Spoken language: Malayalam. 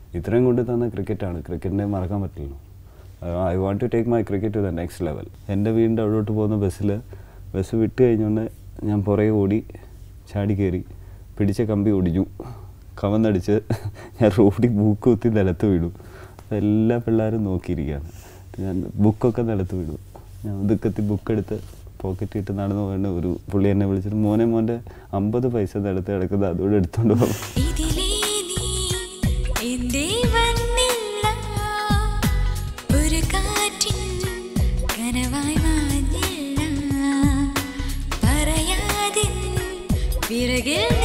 ഇത്രയും കൊണ്ട് തന്ന ക്രിക്കറ്റാണ് ക്രിക്കറ്റിനെ മറക്കാൻ പറ്റില്ല I want to take my cricket to the next level എൻ്റെ വീടിൻ്റെ അവിടോട്ട് പോകുന്ന ബസ്സിൽ ബസ് വിട്ട് കഴിഞ്ഞുകൊണ്ട് ഞാൻ പുറകെ ഓടി ചാടി കയറി പിടിച്ച കമ്പി ഒടിഞ്ഞു കവന്നടിച്ച് ഞാൻ റോഡിൽ ബുക്ക് കുത്തി നിലത്ത് വീണു അപ്പോൾ എല്ലാ പിള്ളേരും നോക്കിയിരിക്കുകയാണ് ഞാൻ ബുക്കൊക്കെ നിലത്ത് വീണു ഞാൻ ഒതുക്കത്തി ബുക്കെടുത്ത് പോക്കറ്റ് ഇട്ട് നടന്നു പോകേണ്ട ഒരു പുള്ളി എന്നെ വിളിച്ചിട്ട് മോനെ മോൻ്റെ അമ്പത് പൈസ നിലത്ത് കിടക്കുന്നത് അതുകൂടെ എടുത്തുകൊണ്ട് പോകും ഇതിലേ നീ എന്തേ വന്നില്ല ഒരു കാറ്റിൻ കനവായി മാഞ്ഞില്ല പറയാതെ പിറകിൽ